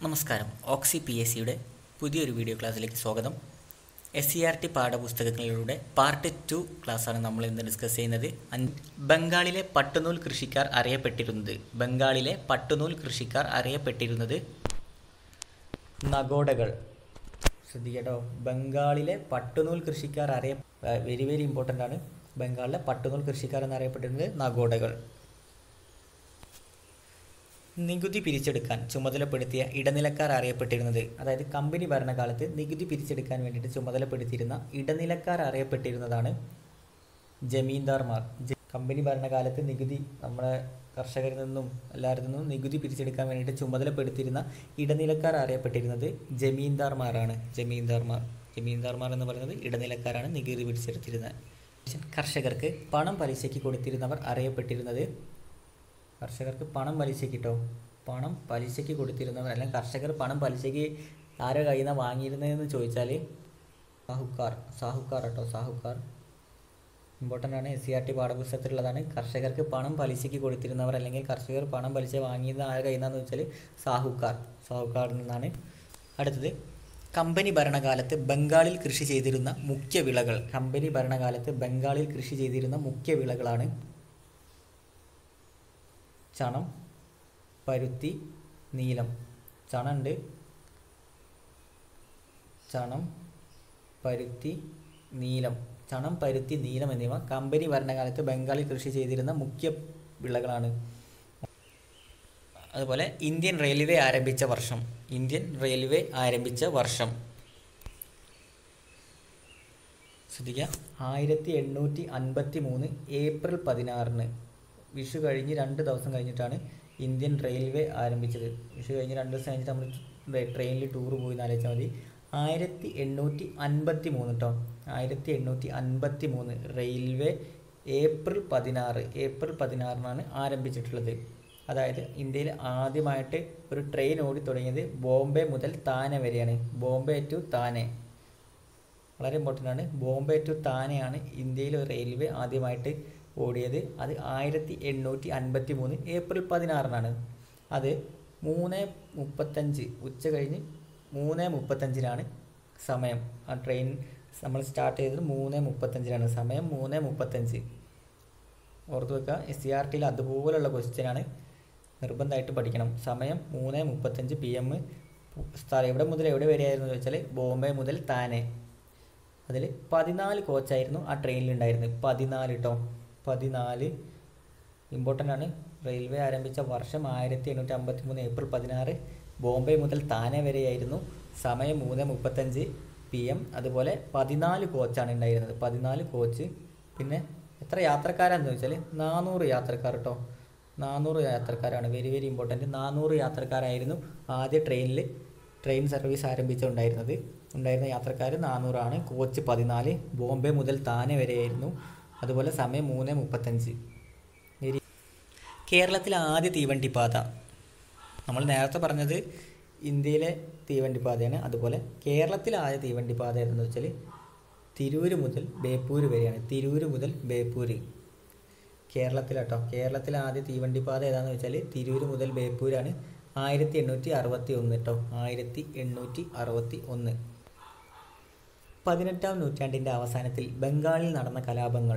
നമസ്കാരം ഓക്സി P S സിയുടെ പുതിയൊരു വീഡിയോ ക്ലാസ്സിലേക്ക് സ്വാഗതം എസ് സി ആർ ടി പാഠപുസ്തകങ്ങളിലൂടെ പാർട്ട് ടു ക്ലാസ്സാണ് നമ്മൾ ഇന്ന് ഡിസ്കസ് ചെയ്യുന്നത് അൻ- ബംഗാളിലെ പട്ടുനൂൽ കൃഷിക്കാർ അറിയപ്പെട്ടിരുന്നത് ബംഗാളിലെ പട്ടുനൂൽ കൃഷിക്കാർ അറിയപ്പെട്ടിരുന്നത് നഗോഡകൾ ശ്രദ്ധിക്കട്ടോ ബംഗാളിലെ പട്ടുനൂൽ കൃഷിക്കാർ അറിയ വെരി വെരി ഇമ്പോർട്ടൻ്റ് ആണ് ബംഗാളിലെ പട്ടുനൂൽ കൃഷിക്കാർ എന്നറിയപ്പെട്ടിരുന്നത് നഗോഡകൾ നികുതി പിരിച്ചെടുക്കാൻ ചുമതലപ്പെടുത്തിയ ഇടനിലക്കാർ അറിയപ്പെട്ടിരുന്നത് അതായത് കമ്പനി ഭരണകാലത്ത് നികുതി പിരിച്ചെടുക്കാൻ വേണ്ടിയിട്ട് ചുമതലപ്പെടുത്തിയിരുന്ന ഇടനിലക്കാർ അറിയപ്പെട്ടിരുന്നതാണ് ജമീന്ദാർമാർ ജ- കമ്പനി ഭരണകാലത്ത് നികുതി നമ്മളെ കർഷകരിൽ നിന്നും എല്ലാവരിൽ നിന്നും നികുതി പിരിച്ചെടുക്കാൻ വേണ്ടിയിട്ട് ചുമതലപ്പെടുത്തിയിരുന്ന ഇടനിലക്കാർ അറിയപ്പെട്ടിരുന്നത് ജമീന്ദാർമാരാണ് ജമീന്ദാർമാർ ജമീന്ദാർമാർ എന്ന് പറയുന്നത് ഇടനിലക്കാരാണ് നികുതി പിരിച്ചെടുത്തിരുന്നത് കർഷകർക്ക് പണം പലിശയ്ക്ക് കൊടുത്തിരുന്നവർ അറിയപ്പെട്ടിരുന്നത് കർഷകർക്ക് പണം പലിശയ്ക്ക് കിട്ടോ പണം പലിശയ്ക്ക് കൊടുത്തിരുന്നവർ അല്ലെങ്കിൽ കർഷകർ പണം പലിശയ്ക്ക് ആരോ കയ്യിൽ നിന്ന് വാങ്ങിയിരുന്നതെന്ന് ചോദിച്ചാൽ സാഹുക്കാർ സാഹുക്കാർ കേട്ടോ സാഹുക്കാർ ഇമ്പോർട്ടൻ്റ് ആണ് എസ് സി ആർ ടി പാഠപുസ്തകത്തിലുള്ളതാണ് കർഷകർക്ക് പണം പലിശയ്ക്ക് കൊടുത്തിരുന്നവർ അല്ലെങ്കിൽ കർഷകർ പണം പലിശ വാങ്ങിയത് ആരുടെ കയ്യിൽ നിന്നാന്ന് വെച്ചാൽ സാഹുക്കാർ സാഹുക്കാരിൽ നിന്നാണ് അടുത്തത് കമ്പനി ഭരണകാലത്ത് ബംഗാളിൽ കൃഷി ചെയ്തിരുന്ന മുഖ്യ വിളകൾ കമ്പനി ഭരണകാലത്ത് ബംഗാളിൽ കൃഷി ചെയ്തിരുന്ന മുഖ്യ വിളകളാണ് ചണം പരുത്തി നീലം ചണമുണ്ട് ചണം പരുത്തി നീലം ചണം പരുത്തി നീലം എന്നിവ കമ്പനി ഭരണകാലത്ത് ബംഗാളിൽ കൃഷി ചെയ്തിരുന്ന മുഖ്യ വിളകളാണ് അതുപോലെ ഇന്ത്യൻ റെയിൽവേ ആരംഭിച്ച വർഷം ഇന്ത്യൻ റെയിൽവേ ആരംഭിച്ച വർഷം ശ്രദ്ധിക്കുക ആയിരത്തി എണ്ണൂറ്റി അൻപത്തി മൂന്ന് ഏപ്രിൽ പതിനാറിന് വിഷു കഴിഞ്ഞ് രണ്ട് ദിവസം കഴിഞ്ഞിട്ടാണ് ഇന്ത്യൻ റെയിൽവേ ആരംഭിച്ചത് വിഷു കഴിഞ്ഞ് രണ്ട് ദിവസം കഴിഞ്ഞിട്ട് നമ്മൾ ട്രെയിനിൽ ടൂർ പോയി എന്നാലോചിച്ചാൽ മതി ആയിരത്തി എണ്ണൂറ്റി അൻപത്തി മൂന്ന് കേട്ടോ ആയിരത്തി എണ്ണൂറ്റി അൻപത്തി മൂന്ന് റെയിൽവേ ഏപ്രിൽ പതിനാറ് ഏപ്രിൽ പതിനാറിനാണ് ആരംഭിച്ചിട്ടുള്ളത് അതായത് ഇന്ത്യയിൽ ആദ്യമായിട്ട് ഒരു ട്രെയിൻ ഓടി തുടങ്ങിയത് ബോംബെ മുതൽ താനെ വരെയാണ് ബോംബെ ടു താനെ വളരെ ഇമ്പോർട്ടൻ്റ് ആണ് ബോംബെ ടു താനെയാണ് ഇന്ത്യയിൽ ഒരു റെയിൽവേ ആദ്യമായിട്ട് ഓടിയത് അത് ആയിരത്തി എണ്ണൂറ്റി അൻപത്തി മൂന്ന് ഏപ്രിൽ പതിനാറിനാണ് അത് മൂന്ന് മുപ്പത്തഞ്ച് ഉച്ച കഴിഞ്ഞ് മൂന്ന് മുപ്പത്തഞ്ചിനാണ് സമയം ആ ട്രെയിൻ നമ്മൾ സ്റ്റാർട്ട് ചെയ്തത് മൂന്ന് മുപ്പത്തഞ്ചിനാണ് സമയം മൂന്ന് മുപ്പത്തഞ്ച് ഓർത്ത് വെക്കുക എസ് സി ആർ ടിയിൽ അതുപോലുള്ള ക്വസ്റ്റ്യനാണ് നിർബന്ധമായിട്ട് പഠിക്കണം സമയം മൂന്ന് മുപ്പത്തഞ്ച് പി എം സ്ഥലം എവിടെ മുതൽ എവിടെ വരെയായിരുന്നു എന്ന് ചോദിച്ചാൽ ബോംബെ മുതൽ താനെ അതിൽ പതിനാല് കോച്ചായിരുന്നു ആ ട്രെയിനിൽ ഉണ്ടായിരുന്നത് പതിനാല് കേട്ടോ പതിനാല് ഇമ്പോർട്ടൻ്റ് ആണ് റെയിൽവേ ആരംഭിച്ച വർഷം ആയിരത്തി എണ്ണൂറ്റി അമ്പത്തി മൂന്ന് ഏപ്രിൽ പതിനാറ് ബോംബെ മുതൽ താനെ വരെയായിരുന്നു സമയം മൂന്ന് മുപ്പത്തഞ്ച് പി എം അതുപോലെ പതിനാല് കോച്ചാണ് ഉണ്ടായിരുന്നത് പതിനാല് കോച്ച് പിന്നെ എത്ര യാത്രക്കാരാന്ന് ചോദിച്ചാൽ നാനൂറ് യാത്രക്കാർ കേട്ടോ നാനൂറ് യാത്രക്കാരാണ് വെരി വെരി ഇമ്പോർട്ടൻറ്റ് നാനൂറ് യാത്രക്കാരായിരുന്നു ആദ്യ ട്രെയിനിൽ ട്രെയിൻ സർവീസ് ആരംഭിച്ചുണ്ടായിരുന്നത് ഉണ്ടായിരുന്ന യാത്രക്കാർ നാനൂറാണ് കോച്ച് പതിനാല് ബോംബെ മുതൽ താനെ വരെയായിരുന്നു അതുപോലെ സമയം മൂന്ന് മുപ്പത്തഞ്ച് വെരി കേരളത്തിലെ ആദ്യ തീവണ്ടിപ്പാത നമ്മൾ നേരത്തെ പറഞ്ഞത് ഇന്ത്യയിലെ തീവണ്ടിപ്പാതയാണ് അതുപോലെ കേരളത്തിലെ ആദ്യ തീവണ്ടിപ്പാത ഏതെന്ന് വെച്ചാൽ തിരൂര് മുതൽ ബേപ്പൂര് വരെയാണ് തിരൂര് മുതൽ ബേപ്പൂര് കേരളത്തിലാട്ടോ കേരളത്തിലെ ആദ്യ തീവണ്ടിപ്പാത ഏതാണെന്ന് വെച്ചാൽ തിരൂര് മുതൽ ബേപ്പൂരാണ് ആയിരത്തി എണ്ണൂറ്റി അറുപത്തി ഒന്ന് കേട്ടോ ആയിരത്തി എണ്ണൂറ്റി അറുപത്തി ഒന്ന് പതിനെട്ടാം നൂറ്റാണ്ടിൻ്റെ അവസാനത്തിൽ ബംഗാളിൽ നടന്ന കലാപങ്ങൾ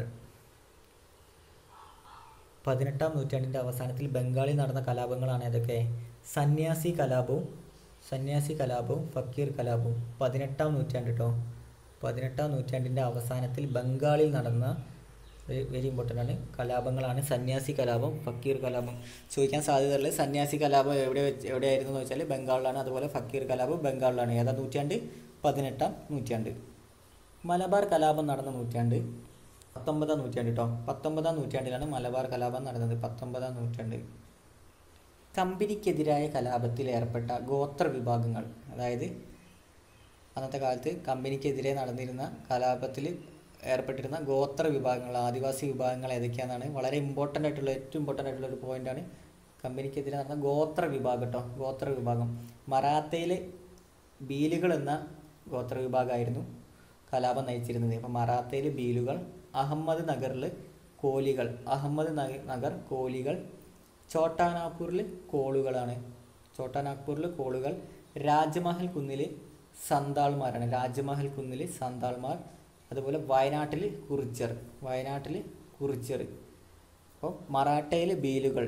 പതിനെട്ടാം നൂറ്റാണ്ടിൻ്റെ അവസാനത്തിൽ ബംഗാളിൽ നടന്ന കലാപങ്ങളാണ് ഏതൊക്കെ സന്യാസി കലാപവും സന്യാസി കലാപവും ഫക്കീർ കലാപവും പതിനെട്ടാം നൂറ്റാണ്ട് കേട്ടോ പതിനെട്ടാം നൂറ്റാണ്ടിൻ്റെ അവസാനത്തിൽ ബംഗാളിൽ നടന്ന വെരി ഇമ്പോർട്ടൻ്റ് ആണ് കലാപങ്ങളാണ് സന്യാസി കലാപം ഫക്കീർ കലാപം ചോദിക്കാൻ സാധ്യതയുള്ളത് സന്യാസി കലാപം എവിടെ വെച്ച് എവിടെയായിരുന്നു എന്ന് വെച്ചാൽ ബംഗാളിലാണ് അതുപോലെ ഫക്കീർ കലാപം ബംഗാളിലാണ് ഏതാ നൂറ്റാണ്ട് പതിനെട്ടാം നൂറ്റാണ്ട് മലബാർ കലാപം നടന്ന നൂറ്റാണ്ട് പത്തൊമ്പതാം നൂറ്റാണ്ട് കേട്ടോ പത്തൊമ്പതാം നൂറ്റാണ്ടിലാണ് മലബാർ കലാപം നടന്നത് പത്തൊമ്പതാം നൂറ്റാണ്ട് കമ്പനിക്കെതിരായ കലാപത്തിൽ ഏർപ്പെട്ട ഗോത്ര വിഭാഗങ്ങൾ അതായത് അന്നത്തെ കാലത്ത് കമ്പനിക്കെതിരെ നടന്നിരുന്ന കലാപത്തിൽ ഏർപ്പെട്ടിരുന്ന ഗോത്ര വിഭാഗങ്ങൾ ആദിവാസി വിഭാഗങ്ങൾ ഏതൊക്കെയാണെന്നാണ് വളരെ ഇമ്പോർട്ടൻ്റ് ആയിട്ടുള്ള ഏറ്റവും ഇമ്പോർട്ടൻ്റ് ആയിട്ടുള്ള ഒരു പോയിന്റാണ് കമ്പനിക്കെതിരെ നടന്ന ഗോത്ര വിഭാഗം കേട്ടോ ഗോത്ര വിഭാഗം മറാത്തയിൽ ബീലുകൾ എന്ന ഗോത്ര വിഭാഗമായിരുന്നു കലാപം നയിച്ചിരുന്നത് അപ്പം മറാത്തയിൽ ബീലുകൾ അഹമ്മദ് നഗറിൽ കോലികൾ അഹമ്മദ് നഗ- നഗർ കോലികൾ ചോട്ടാനാപ്പൂരിൽ കോളുകളാണ് ചോട്ടാ നാഗ്പൂരിൽ കോളുകൾ രാജ്മഹൽ കുന്നിൽ സന്താൾമാരാണ് രാജ്മഹൽ കുന്നിൽ സന്താൾമാർ അതുപോലെ വയനാട്ടിൽ കുറിച്ചർ വയനാട്ടിൽ കുറിച്ചർ അപ്പോൾ മറാഠയിൽ ബീലുകൾ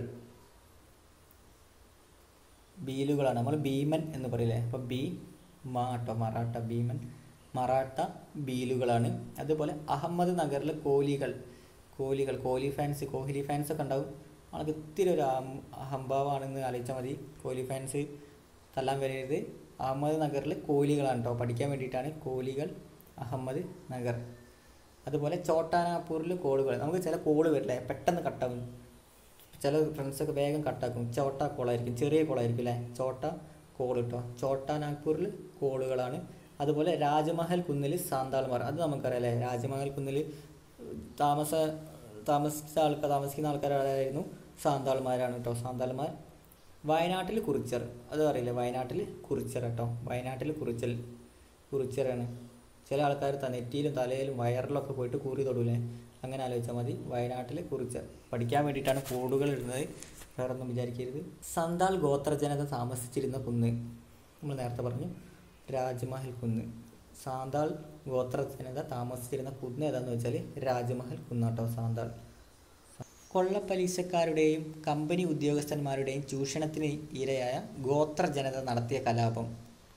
ബീലുകളാണ് നമ്മൾ ഭീമൻ എന്ന് പറയില്ലേ അപ്പോൾ ബി മാ കേട്ടോ മറാഠ ഭീമൻ മറാഠ ബീലുകളാണ് അതുപോലെ അഹമ്മദ് നഗറിൽ കോലികൾ കോലികൾ കോഹ്ലി ഫാൻസ് കോഹ്ലി ഫാൻസ് ഒക്കെ ഉണ്ടാവും ആൾക്ക് ഇത്തിരി ഒരു അഹം- അഹംഭാവമാണെന്ന് ആലോചിച്ചാൽ മതി കോഹ്ലി ഫാൻസ് തല്ലാൻ വരരുത് അഹമ്മദ് നഗറിൽ കോഹ്ലികളാണ് കേട്ടോ പഠിക്കാൻ വേണ്ടിയിട്ടാണ് കോഹ്ലികൾ അഹമ്മദ് നഗർ അതുപോലെ ചോട്ടാനാപ്പൂരിൽ കോളുകൾ നമുക്ക് ചില കോള് വരില്ലേ പെട്ടെന്ന് കട്ടാവും ചില ഫ്രണ്ട്സൊക്കെ വേഗം കട്ടാക്കും ചോട്ട കോളായിരിക്കും ചെറിയ കോളായിരിക്കും അല്ലേ ചോട്ട കോൾ കേട്ടോ ചോട്ട നാഗ്പൂരിൽ കോളുകളാണ് അതുപോലെ രാജമഹൽ കുന്നിൽ സാന്താൾമാർ അത് നമുക്കറിയാം അല്ലേ രാജമഹൽ കുന്നിൽ താമസ താമസിച്ച ആൾക്കാർ താമസിക്കുന്ന ആൾക്കാരായിരുന്നു സാന്താൾമാരാണ് കേട്ടോ സാന്താൾമാർ വയനാട്ടിൽ കുറിച്ചർ അത് അറിയില്ലേ വയനാട്ടിൽ കുറിച്ചർ കേട്ടോ വയനാട്ടിൽ കുറിച്ചൽ കുറിച്ചറാണ് ചില ആൾക്കാർ ത- നെറ്റിയിലും തലയിലും വയറിലൊക്കെ പോയിട്ട് കൂറി തൊടൂലേ അങ്ങനെ ആലോചിച്ചാൽ മതി വയനാട്ടിൽ കുറിച്ചർ പഠിക്കാൻ വേണ്ടിയിട്ടാണ് കോഡുകൾ ഇടുന്നത് വേറെ ഒന്നും വിചാരിക്കരുത് സന്താൾ ഗോത്ര ജനത താമസിച്ചിരുന്ന കുന്ന് നമ്മൾ നേരത്തെ പറഞ്ഞു രാജ്മഹൽ കുന്ന് സാന്താൾ ഗോത്ര ജനത താമസിച്ചിരുന്ന കുന്ന് ഏതാന്ന് വെച്ചാൽ രാജ്മഹൽ കുന്നാട്ടോ സാന്താൾ കൊള്ളപ്പലിശക്കാരുടെയും കമ്പനി ഉദ്യോഗസ്ഥന്മാരുടെയും ചൂഷണത്തിന് ഇരയായ ഗോത്ര ജനത നടത്തിയ കലാപം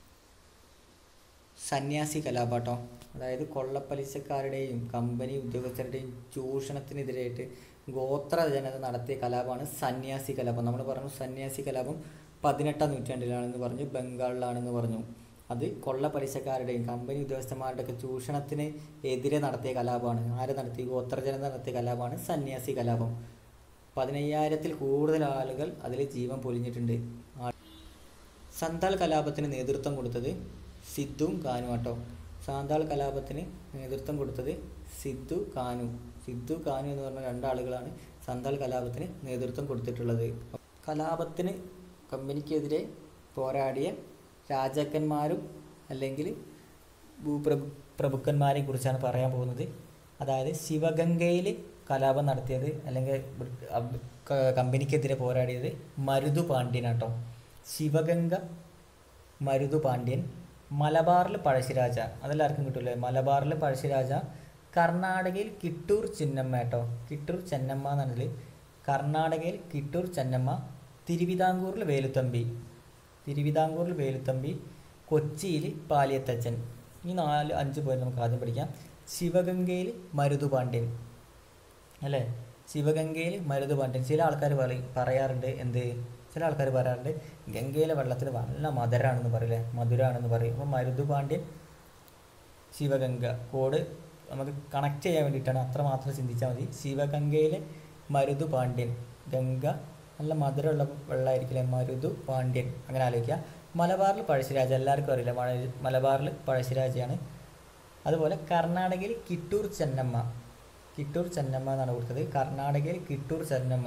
സന്യാസി കലാപാട്ടോ അതായത് കൊള്ളപ്പലിശക്കാരുടെയും കമ്പനി ഉദ്യോഗസ്ഥരുടെയും ചൂഷണത്തിനെതിരായിട്ട് ഗോത്ര ജനത നടത്തിയ കലാപമാണ് സന്യാസി കലാപം നമ്മൾ പറഞ്ഞു സന്യാസി കലാപം പതിനെട്ടാം നൂറ്റാണ്ടിലാണെന്ന് പറഞ്ഞു ബംഗാളിലാണെന്ന് പറഞ്ഞു അത് കൊള്ളപ്പലിശക്കാരുടെയും കമ്പനി ഉദ്യോഗസ്ഥന്മാരുടെ ഒക്കെ ചൂഷണത്തിന് എതിരെ നടത്തിയ കലാപമാണ് ആര് നടത്തി ഗോത്ര ജനത നടത്തിയ കലാപമാണ് സന്യാസി കലാപം പതിനയ്യായിരത്തിൽ കൂടുതൽ ആളുകൾ അതിൽ ജീവൻ പൊലിഞ്ഞിട്ടുണ്ട് ആ- സന്താൾ കലാപത്തിന് നേതൃത്വം കൊടുത്തത് സിദ്ധുവും കാനു ആട്ടോ സാന്താൾ കലാപത്തിന് നേതൃത്വം കൊടുത്തത് സിദ്ധു കാനു സിദ്ധു കാനു എന്ന് പറഞ്ഞ രണ്ടാളുകളാണ് സന്താൾ കലാപത്തിന് നേതൃത്വം കൊടുത്തിട്ടുള്ളത് കലാപത്തിന് കമ്പനിക്കെതിരെ പോരാടിയ രാജാക്കന്മാരും അല്ലെങ്കിൽ ഭൂപ്രഭു പ്രഭുക്കന്മാരെ കുറിച്ചാണ് പറയാൻ പോകുന്നത് അതായത് ശിവഗംഗയിൽ കലാപം നടത്തിയത് അല്ലെങ്കിൽ ബ്രിട്ട്- അബ്- ക- കമ്പനിക്കെതിരെ പോരാടിയത് മരുതു പാണ്ഡ്യനാട്ടോ ശിവഗംഗ മരുതു പാണ്ഡ്യൻ മലബാറിൽ പഴശ്ശിരാജ അതെല്ലാവർക്കും കിട്ടൂലേ മലബാറിൽ പഴശ്ശിരാജ കർണാടകയിൽ കിട്ടൂർ ചിന്നമ്മ കേട്ടോ കിട്ടൂർ ചെന്നമ്മ എന്നാണിതിൽ കർണാടകയിൽ കിട്ടൂർ ചെന്നമ്മ തിരുവിതാംകൂറിൽ വേലുത്തമ്പി തിരുവിതാംകൂറിൽ വേലുത്തമ്പി കൊച്ചിയിൽ പാലിയത്തച്ഛൻ ഈ നാല് അഞ്ച് പോയിന്റ് നമുക്ക് ആദ്യം പഠിക്കാം ശിവഗംഗയിൽ മരുതു പാണ്ഡ്യൻ അല്ലേ ശിവഗംഗയിൽ മരുത് പാണ്ഡ്യൻ ചില ആൾക്കാർ പറയും പറയാറുണ്ട് എന്ത് ചില ആൾക്കാർ പറയാറുണ്ട് ഗംഗയിലെ വെള്ളത്തിന് നല്ല മധുരാണെന്ന് പറയില്ലേ മധുരാണെന്ന് പറയും അപ്പോൾ മരുത് പാണ്ഡ്യൻ ശിവഗംഗ കോഡ് നമുക്ക് കണക്ട് ചെയ്യാൻ വേണ്ടിയിട്ടാണ് അത്ര മാത്രം ചിന്തിച്ചാൽ മതി ശിവഗംഗയിലെ മരുതു പാണ്ഡ്യൻ ഗംഗ നല്ല മധുരമുള്ള വെള്ളമായിരിക്കില്ലേ മരുതു പാണ്ഡ്യൻ അങ്ങനെ ആലോചിക്കുക മലബാറിൽ പഴശ്ശിരാജ എല്ലാവർക്കും അറിയില്ല മല- മലബാറിൽ പഴശ്ശിരാജയാണ് അതുപോലെ കർണാടകയിൽ കിട്ടൂർ ചെന്നമ്മ കിട്ടൂർ ചെന്നമ്മ എന്നാണ് കൊടുത്തത് കർണാടകയിൽ കിട്ടൂർ ചെന്നമ്മ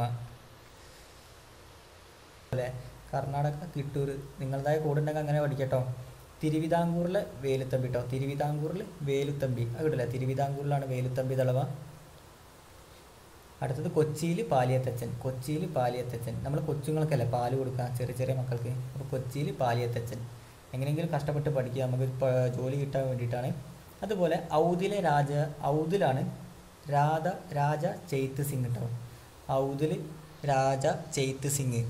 അല്ലേ കർണാടക കിട്ടൂർ നിങ്ങളുടേതായ കൂടുണ്ടെങ്കിൽ അങ്ങനെ പഠിക്കട്ടോ തിരുവിതാംകൂറിലെ വേലുത്തമ്പി കേട്ടോ തിരുവിതാംകൂറിൽ വേലുത്തമ്പി അത് കിട്ടില്ല തിരുവിതാംകൂറിലാണ് വേലുത്തമ്പി തളവ അടുത്തത് കൊച്ചിയിൽ പാലിയത്തച്ഛൻ കൊച്ചിയിൽ പാലിയത്തച്ഛൻ നമ്മൾ കൊച്ചുങ്ങൾക്കല്ലേ പാല് കൊടുക്കുക ചെറിയ ചെറിയ മക്കൾക്ക് അപ്പോൾ കൊച്ചിയിൽ പാലിയത്തച്ഛൻ എങ്ങനെയെങ്കിലും കഷ്ടപ്പെട്ട് പഠിക്കുക നമുക്ക് പ- ജോലി കിട്ടാൻ വേണ്ടിയിട്ടാണ് അതുപോലെ ഔദിലെ രാജ ഔദിലാണ് രാധ രാജ ചെയ്ത്ത് സിംഗ് കേട്ടോ ഔദിൽ രാജ ചെയ്ത്ത് സിംഗ്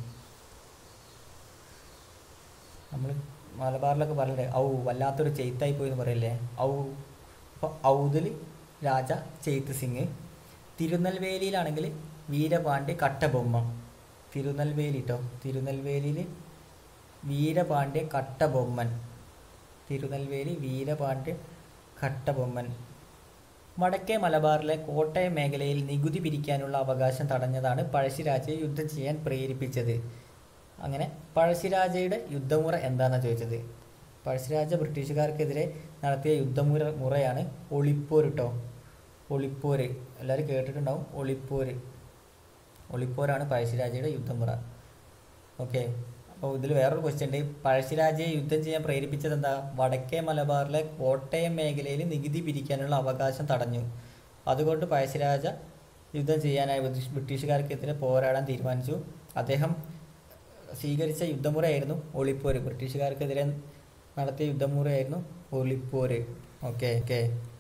നമ്മൾ മലബാറിലൊക്കെ പറയണ്ടേ ഔ വല്ലാത്തൊരു ചെയ്ത്തായി പോയി എന്ന് പറയല്ലേ ഔ അപ്പോൾ ഔദിൽ രാജ ചെയ്ത്ത് സിംഗ് തിരുനെൽവേലിയിലാണെങ്കിൽ വീരപാണ്ഡ്യ കട്ടബൊമ്മ തിരുനെൽവേലി കേട്ടോ തിരുനെൽവേലിയിൽ വീരപാണ്ഡ്യ കട്ടബൊമ്മൻ തിരുനെൽവേലി വീരപാണ്ഡ്യ കട്ടബൊമ്മൻ വടക്കേ മലബാറിലെ കോട്ടയം മേഖലയിൽ നികുതി പിരിക്കാനുള്ള അവകാശം തടഞ്ഞതാണ് പഴശ്ശിരാജയെ യുദ്ധം ചെയ്യാൻ പ്രേരിപ്പിച്ചത് അങ്ങനെ പഴശ്ശിരാജയുടെ യുദ്ധമുറ എന്താണെന്ന് ചോദിച്ചത് പഴശ്ശിരാജ ബ്രിട്ടീഷുകാർക്കെതിരെ നടത്തിയ യുദ്ധമുറ മുറയാണ് ഒളിപ്പോര് കേട്ടോ ഒളിപ്പോര് എല്ലാവരും കേട്ടിട്ടുണ്ടാവും ഒളിപ്പോര് ഒളിപ്പോരാണ് പഴശ്ശിരാജയുടെ യുദ്ധമുറ ഓക്കെ അപ്പോൾ ഇതിൽ വേറൊരു ക്വസ്റ്റ്യൻ ഉണ്ട് പഴശ്ശിരാജയെ യുദ്ധം ചെയ്യാൻ പ്രേരിപ്പിച്ചത് എന്താ വടക്കേ മലബാറിലെ കോട്ടയം മേഖലയിൽ നികുതി പിരിക്കാനുള്ള അവകാശം തടഞ്ഞു അതുകൊണ്ട് പഴശ്ശിരാജ യുദ്ധം ചെയ്യാനായി ബ്രിട്ടീഷ് ബ്രിട്ടീഷുകാർക്കെതിരെ പോരാടാൻ തീരുമാനിച്ചു അദ്ദേഹം സ്വീകരിച്ച യുദ്ധമുറയായിരുന്നു ഒളിപ്പോര് ബ്രിട്ടീഷുകാർക്കെതിരെ നടത്തിയ യുദ്ധമുറയായിരുന്നു ഒളിപ്പോര് ഓക്കെ ഓക്കെ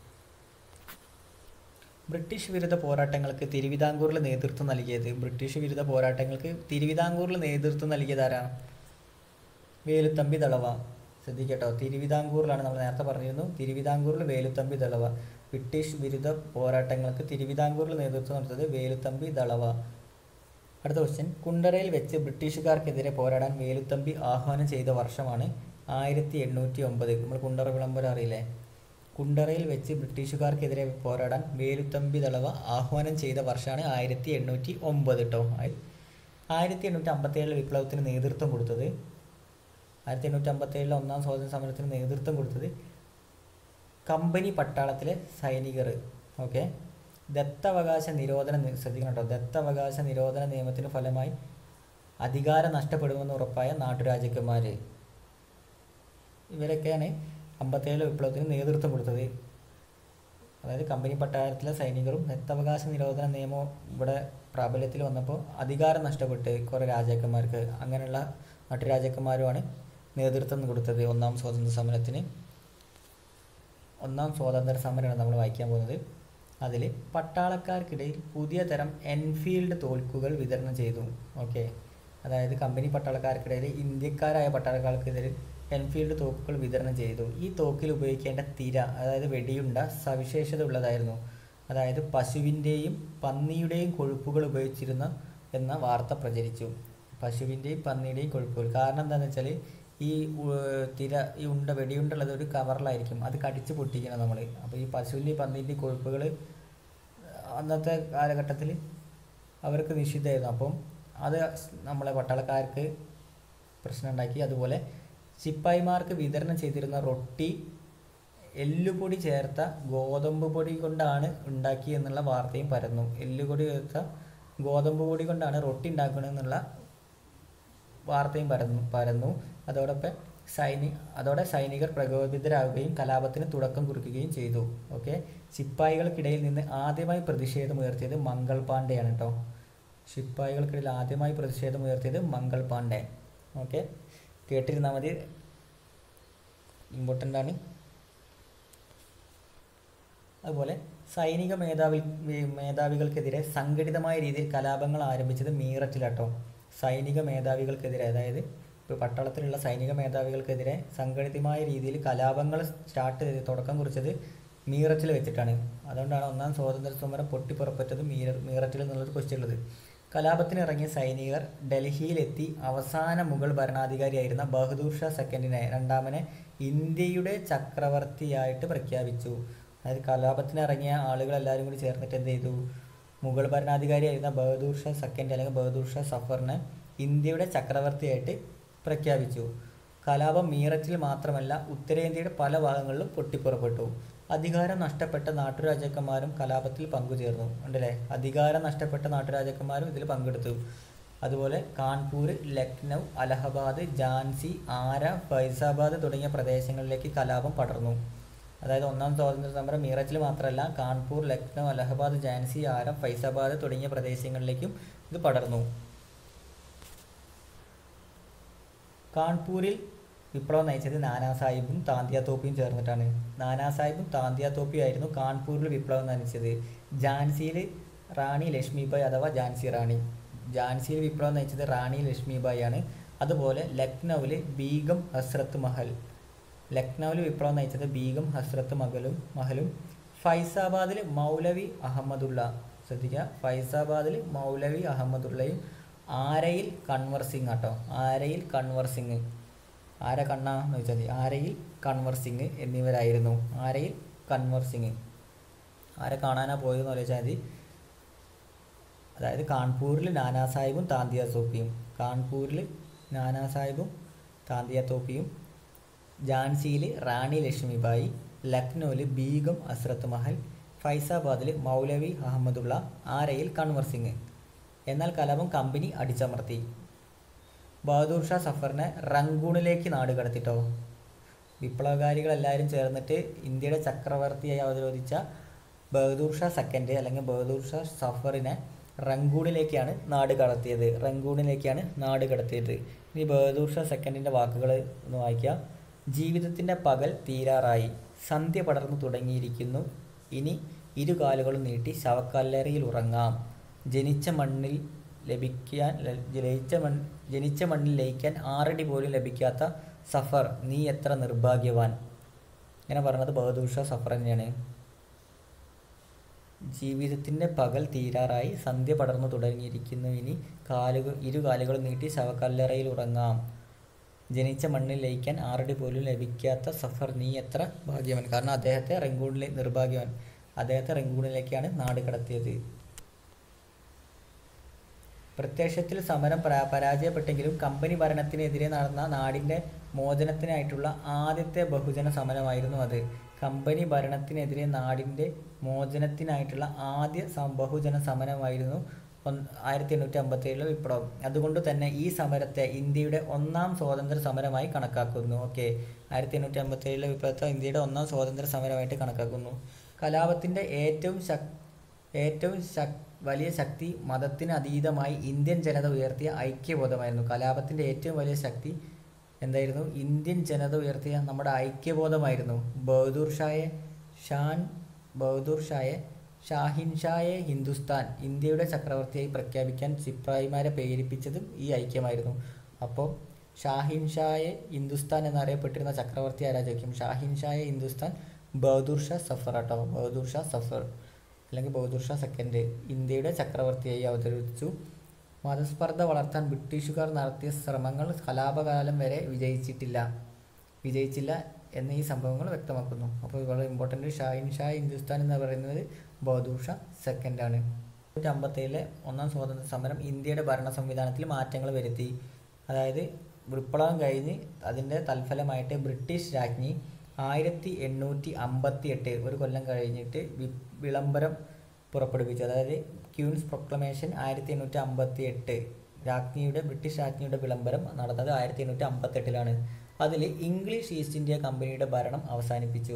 ബ്രിട്ടീഷ് വിരുദ്ധ പോരാട്ടങ്ങൾക്ക് തിരുവിതാംകൂറിൽ നേതൃത്വം നൽകിയത് ബ്രിട്ടീഷ് വിരുദ്ധ പോരാട്ടങ്ങൾക്ക് തിരുവിതാംകൂറിൽ നേതൃത്വം നൽകിയത് ആരാ വേലുത്തമ്പി ദളവ ശ്രദ്ധിക്കട്ടോ തിരുവിതാംകൂറിലാണ് നമ്മൾ നേരത്തെ പറഞ്ഞിരുന്നു തിരുവിതാംകൂറിൽ വേലുത്തമ്പി ദളവ ബ്രിട്ടീഷ് വിരുദ്ധ പോരാട്ടങ്ങൾക്ക് തിരുവിതാംകൂറിൽ നേതൃത്വം നൽകിയത് വേലുത്തമ്പി ദളവ അടുത്ത ക്വസ്റ്റ്യൻ കുണ്ടറയിൽ വെച്ച് ബ്രിട്ടീഷുകാർക്കെതിരെ പോരാടാൻ വേലുത്തമ്പി ആഹ്വാനം ചെയ്ത വർഷമാണ് ആയിരത്തി എണ്ണൂറ്റി ഒമ്പത് നമ്മൾ കുണ്ടറ വിളംബരം അറിയില്ലേ കുണ്ടറയിൽ വെച്ച് ബ്രിട്ടീഷുകാർക്കെതിരെ പോരാടാൻ വേലുത്തമ്പി ദളവ ആഹ്വാനം ചെയ്ത വർഷമാണ് ആയിരത്തി എണ്ണൂറ്റി ഒമ്പത് കേട്ടോ ആയിരത്തി എണ്ണൂറ്റി അമ്പത്തേഴിലെ വിപ്ലവത്തിന് നേതൃത്വം കൊടുത്തത് ആയിരത്തി എണ്ണൂറ്റി അമ്പത്തേഴിലെ ഒന്നാം സ്വാതന്ത്ര്യ സമരത്തിന് നേതൃത്വം കൊടുത്തത് കമ്പനി പട്ടാളത്തിലെ സൈനികർ ഓക്കെ ദത്തവകാശ നിരോധന നി- ശ്രദ്ധിക്കണം കേട്ടോ ദത്തവകാശ നിരോധന നിയമത്തിന് ഫലമായി അധികാരം നഷ്ടപ്പെടുമെന്ന് ഉറപ്പായ നാട്ടുരാജാക്കന്മാർ ഇവരൊക്കെയാണ് അമ്പത്തേഴിലെ വിപ്ലവത്തിന് നേതൃത്വം കൊടുത്തത് അതായത് കമ്പനി പട്ടാളത്തിലെ സൈനികരും ദത്തവകാശ നിരോധന നിയമം ഇവിടെ പ്രാബല്യത്തിൽ വന്നപ്പോൾ അധികാരം നഷ്ടപ്പെട്ട് കുറേ രാജാക്കന്മാർക്ക് അങ്ങനെയുള്ള നാട്ടുരാജാക്കന്മാരുമാണ് നേതൃത്വം കൊടുത്തത് ഒന്നാം സ്വാതന്ത്ര്യ സമരത്തിന് ഒന്നാം സ്വാതന്ത്ര്യ സമരമാണ് നമ്മൾ വായിക്കാൻ പോകുന്നത് അതിൽ പട്ടാളക്കാർക്കിടയിൽ പുതിയ തരം എൻഫീൽഡ് തോൽക്കുകൾ വിതരണം ചെയ്തു ഓക്കെ അതായത് കമ്പനി പട്ടാളക്കാർക്കിടയിൽ ഇന്ത്യക്കാരായ പട്ടാളക്കാർക്കെതിരെ എൻഫീൽഡ് തോക്കുകൾ വിതരണം ചെയ്തു ഈ തോക്കിൽ ഉപയോഗിക്കേണ്ട തിര അതായത് വെടിയുണ്ട സവിശേഷത ഉള്ളതായിരുന്നു അതായത് പശുവിൻ്റെയും പന്നിയുടെയും കൊഴുപ്പുകൾ ഉപയോഗിച്ചിരുന്ന എന്ന വാർത്ത പ്രചരിച്ചു പശുവിൻ്റെയും പന്നിയുടെയും കൊഴുപ്പുകൾ കാരണം എന്താണെന്ന് വെച്ചാൽ ഈ ഉ- തിര ഈ ഉണ്ട വെടിയുണ്ടുള്ളത് ഒരു കവറിലായിരിക്കും അത് കടിച്ച് പൊട്ടിക്കണം നമ്മൾ അപ്പോൾ ഈ പശുവിൻ്റെയും പന്നീൻ്റെയും കൊഴുപ്പുകൾ അന്നത്തെ കാലഘട്ടത്തിൽ അവർക്ക് നിഷിദ്ധമായിരുന്നു അപ്പം അത് നമ്മളെ പട്ടാളക്കാർക്ക് പ്രശ്നം ഉണ്ടാക്കി അതുപോലെ ശിപ്പായിമാർക്ക് വിതരണം ചെയ്തിരുന്ന റൊട്ടി എല്ലുപൊടി ചേർത്ത ഗോതമ്പ് പൊടി കൊണ്ടാണ് ഉണ്ടാക്കി എന്നുള്ള വാർത്തയും പരന്നു എല്ലുപൊടി ചേർത്ത ഗോതമ്പ് പൊടി കൊണ്ടാണ് റൊട്ടി ഉണ്ടാക്കണമെന്നുള്ള വാർത്തയും പരന്നു പരന്നു അതോടൊപ്പം സൈനി അതോടെ സൈനികർ പ്രകോപിതരാകുകയും കലാപത്തിന് തുടക്കം കുറിക്കുകയും ചെയ്തു ഓക്കെ ശിപ്പായികൾക്കിടയിൽ നിന്ന് ആദ്യമായി പ്രതിഷേധമുയർത്തിയത് മംഗൾ പാണ്ഡെയാണ് കേട്ടോ ശിപ്പായികൾക്കിടയിൽ ആദ്യമായി പ്രതിഷേധമുയർത്തിയത് മംഗൾ പാണ്ഡെ ഓക്കെ കേട്ടിരുന്നാൽ മതി ഇമ്പോർട്ടൻ്റ് ആണ് അതുപോലെ സൈനിക മേധാവി വി- മേധാവികൾക്കെതിരെ സംഘടിതമായ രീതിയിൽ കലാപങ്ങൾ ആരംഭിച്ചത് മീററ്റിലാട്ടോ സൈനിക മേധാവികൾക്കെതിരെ അതായത് ഇപ്പോൾ പട്ടാളത്തിലുള്ള സൈനിക മേധാവികൾക്കെതിരെ സംഘടിതമായ രീതിയിൽ കലാപങ്ങൾ സ്റ്റാർട്ട് ചെയ്ത് തുടക്കം കുറിച്ചത് മീററ്റിൽ വെച്ചിട്ടാണ് അതുകൊണ്ടാണ് ഒന്നാം സ്വാതന്ത്ര്യ സമരം പൊട്ടിപ്പുറപ്പെട്ടത് മീറ മീററ്റിൽ എന്നുള്ളൊരു ക്വസ്റ്റ്യൻ ഉള്ളത് കലാപത്തിന് ഇറങ്ങിയ സൈനികർ ഡൽഹിയിലെത്തി അവസാന മുഗൾ ഭരണാധികാരിയായിരുന്ന ബഹദൂർ ഷാ സെക്കൻഡിനെ രണ്ടാമനെ ഇന്ത്യയുടെ ചക്രവർത്തിയായിട്ട് പ്രഖ്യാപിച്ചു അതായത് കലാപത്തിന് ഇറങ്ങിയ ആളുകൾ എല്ലാവരും കൂടി ചേർന്നിട്ട് എന്ത് ചെയ്തു മുഗൾ ഭരണാധികാരിയായിരുന്ന ബഹദൂർ ഷാ സെക്കൻഡ് അല്ലെങ്കിൽ ബഹദൂർ ഷാ സഫറിനെ ഇന്ത്യയുടെ ചക്രവർത്തിയായിട്ട് പ്രഖ്യാപിച്ചു കലാപം മീററ്റിൽ മാത്രമല്ല ഉത്തരേന്ത്യയുടെ പല ഭാഗങ്ങളിലും പൊട്ടിപ്പുറപ്പെട്ടു അധികാരം നഷ്ടപ്പെട്ട നാട്ടുരാജാക്കന്മാരും കലാപത്തിൽ പങ്കുചേർന്നു ഉണ്ടല്ലേ അധികാരം നഷ്ടപ്പെട്ട നാട്ടുരാജാക്കന്മാരും ഇതിൽ പങ്കെടുത്തു അതുപോലെ കാൺപൂർ ലക്നൗ അലഹബാദ് ഝാൻസി ആര ഫൈസാബാദ് തുടങ്ങിയ പ്രദേശങ്ങളിലേക്ക് കലാപം പടർന്നു അതായത് ഒന്നാം സ്വാതന്ത്ര്യ സമരം മീററ്റിൽ മാത്രമല്ല കാൺപൂർ ലക്നൗ അലഹബാദ് ഝാൻസി ആര ഫൈസാബാദ് തുടങ്ങിയ പ്രദേശങ്ങളിലേക്കും ഇത് പടർന്നു കാൺപൂരിൽ വിപ്ലവം നയിച്ചത് നാനാ സാഹിബും താന്തിയ തോപ്പിയും ചേർന്നിട്ടാണ് നാനാ സാഹിബും താന്തിയ തോപ്പിയും ആയിരുന്നു കാൺപൂരിൽ വിപ്ലവം നയിച്ചത് ഝാൻസിയിൽ റാണി ലക്ഷ്മിബായി അഥവാ ഝാൻസി റാണി ഝാൻസിയിൽ വിപ്ലവം നയിച്ചത് റാണി ലക്ഷ്മിബായി ആണ് അതുപോലെ ലക്നൗവിൽ ബീഗം ഹസ്രത്ത് മഹൽ ലക്നൗവിൽ വിപ്ലവം നയിച്ചത് ബീഗം ഹസ്രത്ത് മഹലും മഹലും ഫൈസാബാദിൽ മൗലവി അഹമ്മദുള്ള ശ്രദ്ധിക്കുക ഫൈസാബാദിൽ മൗലവി അഹമ്മദുള്ളയും ആരയിൽ കൺവർ സിംഗ് കേട്ടോ ആരയിൽ കൺവർ സിംഗ് ആര കണ്ണ എന്ന് വെച്ചാൽ മതി ആരയിൽ കൺവർ സിംഗ് എന്നിവരായിരുന്നു ആരയിൽ കൺവർ സിംഗ് ആരെ കാണാനാ പോയതെന്ന് ആലോചിച്ചാൽ മതി അതായത് കാൺപൂരിൽ നാനാ സാഹിബും താന്തിയ തോപ്പിയും കാൺപൂരിൽ നാനാ സാഹിബും താന്തിയ തോപ്പിയും ഝാൻസിയിൽ റാണി ലക്ഷ്മിബായി ലക്നൗവിൽ ബീഗം അസ്രത്ത് മഹൽ ഫൈസാബാദിൽ മൗലവി അഹമ്മദുള്ള ആരയിൽ കൺവർ സിംഗ് എന്നാൽ കലാപം കമ്പനി അടിച്ചമർത്തി ബഹദൂർ ഷാ സഫറിനെ റങ്കൂണിലേക്ക് നാട് കടത്തിട്ടോ വിപ്ലവകാരികളെല്ലാവരും ചേർന്നിട്ട് ഇന്ത്യയുടെ ചക്രവർത്തിയായി അവതരിച്ച ബഹദൂർ ഷാ സെക്കൻഡ് അല്ലെങ്കിൽ ബഹദൂർ ഷാ സഫറിനെ റങ്കൂണിലേക്കാണ് നാട് കടത്തിയത് റങ്കൂണിലേക്കാണ് നാട് കടത്തിയത് ഇനി ബഹദൂർ ഷാ സെക്കൻഡിൻ്റെ വാക്കുകൾ ഒന്ന് വായിക്കുക ജീവിതത്തിൻ്റെ പകൽ തീരാറായി സന്ധ്യ പടർന്നു തുടങ്ങിയിരിക്കുന്നു ഇനി ഇരു കാലുകളും നീട്ടി ശവക്കല്ലറയിൽ ഉറങ്ങാം ജനിച്ച മണ്ണിൽ ലഭിക്കാൻ ലയിച്ച മൺ ജനിച്ച മണ്ണിൽ ലയിക്കാൻ ആറടി പോലും ലഭിക്കാത്ത സഫർ നീ എത്ര നിർഭാഗ്യവാൻ ഇങ്ങനെ പറഞ്ഞത് ബഹദൂർ ഷാ സഫർ തന്നെയാണ് ജീവിതത്തിൻ്റെ പകൽ തീരാറായി സന്ധ്യ പടർന്നു തുടങ്ങിയിരിക്കുന്നു ഇനി കാലുകൾ ഇരു കാലുകൾ നീട്ടി ശവക്കല്ലറയിൽ ഉറങ്ങാം ജനിച്ച മണ്ണിൽ ലയിക്കാൻ ആറടി പോലും ലഭിക്കാത്ത സഫർ നീ എത്ര ഭാഗ്യവാൻ കാരണം അദ്ദേഹത്തെ റെങ്കൂണിലെ നിർഭാഗ്യവാൻ അദ്ദേഹത്തെ റെങ്കൂണിലേക്കാണ് നാട് കടത്തിയത് പ്രത്യക്ഷത്തിൽ സമരം പരാ- പരാജയപ്പെട്ടെങ്കിലും കമ്പനി ഭരണത്തിനെതിരെ നടന്ന നാടിൻ്റെ മോചനത്തിനായിട്ടുള്ള ആദ്യത്തെ ബഹുജന സമരമായിരുന്നു അത് കമ്പനി ഭരണത്തിനെതിരെ നാടിൻ്റെ മോചനത്തിനായിട്ടുള്ള ആദ്യ സ- ബഹുജന സമരമായിരുന്നു ഒന്ന് ആയിരത്തി എണ്ണൂറ്റി അമ്പത്തി ഏഴിലെ വിപ്ലവം അതുകൊണ്ട് തന്നെ ഈ സമരത്തെ ഇന്ത്യയുടെ ഒന്നാം സ്വാതന്ത്ര്യ സമരമായി കണക്കാക്കുന്നു ഓക്കെ ആയിരത്തി എണ്ണൂറ്റി അമ്പത്തി ഏഴിലെ വിപ്ലവത്തെ ഇന്ത്യയുടെ ഒന്നാം സ്വാതന്ത്ര്യ സമരമായിട്ട് കണക്കാക്കുന്നു കലാപത്തിൻ്റെ ഏറ്റവും ശക് ഏറ്റവും ശക് വലിയ ശക്തി മതത്തിന് അതീതമായി ഇന്ത്യൻ ജനത ഉയർത്തിയ ഐക്യബോധമായിരുന്നു കലാപത്തിൻ്റെ ഏറ്റവും വലിയ ശക്തി എന്തായിരുന്നു ഇന്ത്യൻ ജനത ഉയർത്തിയ നമ്മുടെ ഐക്യബോധമായിരുന്നു ബഹദൂർ ഷായെ ഷാൻ ബഹദൂർ ഷായെ ഷാഹിൻ ഷായെ ഹിന്ദുസ്ഥാൻ ഇന്ത്യയുടെ ചക്രവർത്തിയായി പ്രഖ്യാപിക്കാൻ സിപ്പായിമാരെ പ്രേരിപ്പിച്ചതും ഈ ഐക്യമായിരുന്നു അപ്പോൾ ഷാഹിൻ ഷായെ ഹിന്ദുസ്ഥാൻ എന്നറിയപ്പെട്ടിരുന്ന ചക്രവർത്തി ആരാ ചോദിക്കും ഷാഹിൻ ഷായെ ഹിന്ദുസ്ഥാൻ ബഹദൂർ ഷാ സഫർ ആട്ടോ ബഹദൂർ ഷാ സഫർ അല്ലെങ്കിൽ ബഹദൂർ ഷാ സെക്കൻഡ് ഇന്ത്യയുടെ ചക്രവർത്തിയായി അവതരിപ്പിച്ചു മതസ്പർദ്ധ വളർത്താൻ ബ്രിട്ടീഷുകാർ നടത്തിയ ശ്രമങ്ങൾ കലാപകാലം വരെ വിജയിച്ചിട്ടില്ല വിജയിച്ചില്ല എന്ന ഈ സംഭവങ്ങൾ വ്യക്തമാക്കുന്നു അപ്പോൾ വളരെ ഇമ്പോർട്ടൻ്റ് ഷാഹിൻ ഷാ ഹിന്ദുസ്ഥാൻ എന്ന് പറയുന്നത് ബഹദൂർ ഷാ സെക്കൻഡാണ് തൊണ്ണൂറ്റി അമ്പത്തേഴിലെ ഒന്നാം സ്വാതന്ത്ര്യ സമരം ഇന്ത്യയുടെ ഭരണ സംവിധാനത്തിൽ മാറ്റങ്ങൾ വരുത്തി അതായത് വിപ്ലവം കഴിഞ്ഞ് അതിൻ്റെ തൽഫലമായിട്ട് ബ്രിട്ടീഷ് രാജ്ഞി ആയിരത്തി എണ്ണൂറ്റി അമ്പത്തി എട്ട് ഒരു കൊല്ലം കഴിഞ്ഞിട്ട് വി- വിളംബരം പുറപ്പെടുവിച്ചു അതായത് ക്യൂൻസ് പ്രൊക്ലമേഷൻ ആയിരത്തി എണ്ണൂറ്റി അമ്പത്തി എട്ട് രാജ്ഞിയുടെ ബ്രിട്ടീഷ് രാജ്ഞിയുടെ വിളംബരം നടന്നത് ആയിരത്തി എണ്ണൂറ്റി അമ്പത്തെട്ടിലാണ് അതിൽ ഇംഗ്ലീഷ് ഈസ്റ്റ് ഇന്ത്യ കമ്പനിയുടെ ഭരണം അവസാനിപ്പിച്ചു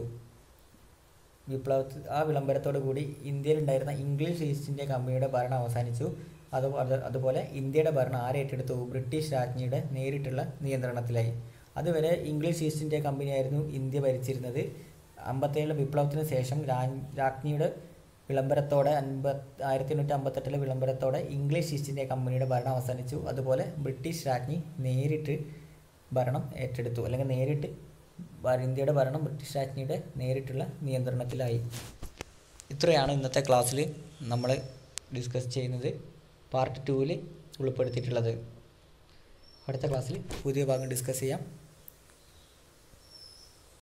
വിപ്ലവ ആ വിളംബരത്തോടു കൂടി ഇന്ത്യയിലുണ്ടായിരുന്ന ഇംഗ്ലീഷ് ഈസ്റ്റ് ഇന്ത്യ കമ്പനിയുടെ ഭരണം അവസാനിച്ചു അതുപോലെ അതുപോലെ ഇന്ത്യയുടെ ഭരണം ആരേറ്റെടുത്തു ബ്രിട്ടീഷ് രാജ്ഞിയുടെ നേരിട്ടുള്ള നിയന്ത്രണത്തിലായി അതുവരെ ഇംഗ്ലീഷ് ഈസ്റ്റ് ഇന്ത്യ കമ്പനിയായിരുന്നു ഇന്ത്യ ഭരിച്ചിരുന്നത് അമ്പത്തേഴിലെ വിപ്ലവത്തിന് ശേഷം രാ- രാജ്ഞിയുടെ വിളംബരത്തോടെ അൻപത് ആയിരത്തി എണ്ണൂറ്റി അമ്പത്തെട്ടിലെ വിളംബരത്തോടെ ഇംഗ്ലീഷ് ഈസ്റ്റ് ഇന്ത്യ കമ്പനിയുടെ ഭരണം അവസാനിച്ചു അതുപോലെ ബ്രിട്ടീഷ് രാജ്ഞി നേരിട്ട് ഭരണം ഏറ്റെടുത്തു അല്ലെങ്കിൽ നേരിട്ട് ഭ- ഇന്ത്യയുടെ ഭരണം ബ്രിട്ടീഷ് രാജ്ഞിയുടെ നേരിട്ടുള്ള നിയന്ത്രണത്തിലായി ഇത്രയാണ് ഇന്നത്തെ ക്ലാസ്സിൽ നമ്മൾ ഡിസ്കസ് ചെയ്യുന്നത് പാർട്ട് ടൂവിൽ ഉൾപ്പെടുത്തിയിട്ടുള്ളത് അടുത്ത ക്ലാസ്സിൽ പുതിയ ഭാഗം ഡിസ്കസ് ചെയ്യാം